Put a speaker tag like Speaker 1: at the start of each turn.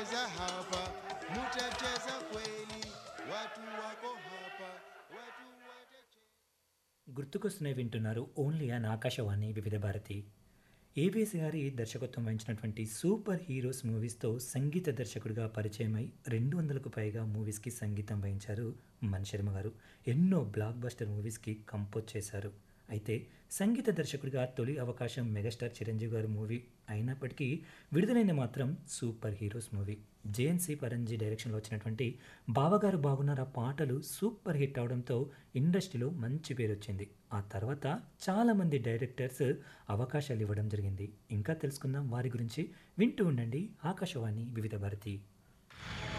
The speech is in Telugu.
Speaker 1: cheza hapa, mutacheza kweli, watu wako hapa, watu watacheza.
Speaker 2: గుర్తుకొస్తున్నాయి వింటున్నారు ఓన్లీ అన్ ఆకాశవాణి వివిధ భారతి ఏబిఎస్ గారి దర్శకత్వం వహించినటువంటి సూపర్ హీరోస్ మూవీస్తో సంగీత దర్శకుడిగా పరిచయమై రెండు వందలకు పైగా మూవీస్కి సంగీతం వహించారు మణిశర్మ గారు ఎన్నో బ్లాక్ బస్టర్ మూవీస్కి కంపోజ్ చేశారు అయితే సంగీత దర్శకుడిగా తొలి అవకాశం మెగాస్టార్ చిరంజీవి గారి మూవీ అయినప్పటికీ విడుదలైన మాత్రం సూపర్ హీరోస్ మూవీ జేఎన్సీ పరంజీ డైరెక్షన్లో వచ్చినటువంటి బావగారు బాగున్నారా పాటలు సూపర్ హిట్ అవడంతో ఇండస్ట్రీలో మంచి పేరు వచ్చింది ఆ తర్వాత చాలామంది డైరెక్టర్స్ అవకాశాలు ఇవ్వడం జరిగింది ఇంకా తెలుసుకుందాం వారి గురించి వింటూ ఉండండి ఆకాశవాణి వివిధ భారతి